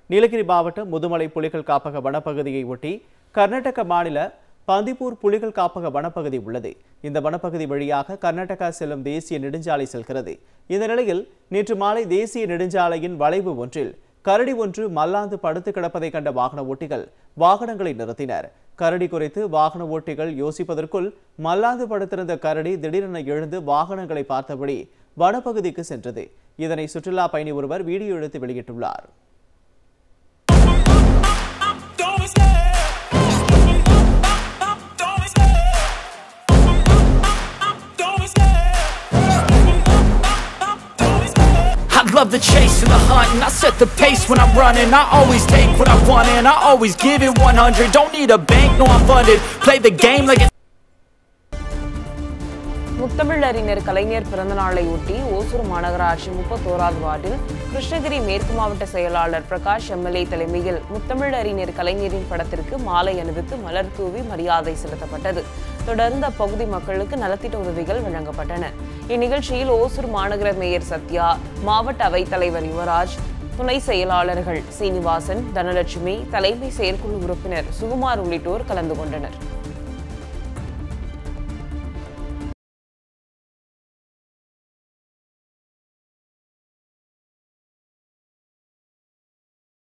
நீலகிரி மாவட்டம் முதுமலை புலிகள் காப்பக வனப்பகுதியை ஒட்டி கர்நாடக மாநில பந்திப்பூர் புலிகள் காப்பக வனப்பகுதி உள்ளது இந்த வனப்பகுதி வழியாக கர்நாடகா செல்லும் தேசிய நெடுஞ்சாலை செல்கிறது இந்த நிலையில் நேற்று மாலை தேசிய நெடுஞ்சாலையின் வளைவு ஒன்றில் கரடி ஒன்று மல்லாந்து படுத்து கிடப்பதை கண்ட வாகன ஓட்டிகள் வாகனங்களை நிறுத்தினர் கரடி குறித்து வாகன ஓட்டிகள் யோசிப்பதற்குள் மல்லாந்து படுத்திருந்த கரடி திடீரென எழுந்து வாகனங்களை பார்த்தபடி வனப்பகுதிக்கு சென்றது இதனை சுற்றுலா பயணி ஒருவர் வீடியோ எடுத்து வெளியிட்டுள்ளார் Don't stay. Don't stay. Don't stay. Don't stay. I love the chase and the hunt and I set the pace when I'm running I always take what I want and I always give it 100 Don't need a bank, no I'm funded Play the game like it's முத்தமிழறிஞர் கலைஞர் பிறந்தநாளை ஒட்டி ஓசூர் மாநகராட்சி முப்பத்தோராவது வார்டில் கிருஷ்ணகிரி மேற்கு மாவட்ட செயலாளர் Prakash MLA தலைமையில் முத்தமிழறிஞர் கலைஞரின் படத்திற்கு மாலை அணிவித்து மலர் தூவி மரியாதை செலுத்தப்பட்டது தொடர்ந்து அப்பகுதி மக்களுக்கு நலத்திட்ட உதவிகள் வழங்கப்பட்டன இந்நிகழ்ச்சியில் ஓசூர் மாநகர மேயர் சத்யா மாவட்ட அவைத்தலைவர் யுவராஜ் துணை செயலாளர்கள் சீனிவாசன் தனலட்சுமி தலைமை செயற்குழு உறுப்பினர் சுகுமார் உள்ளிட்டோர் கலந்து கொண்டனர்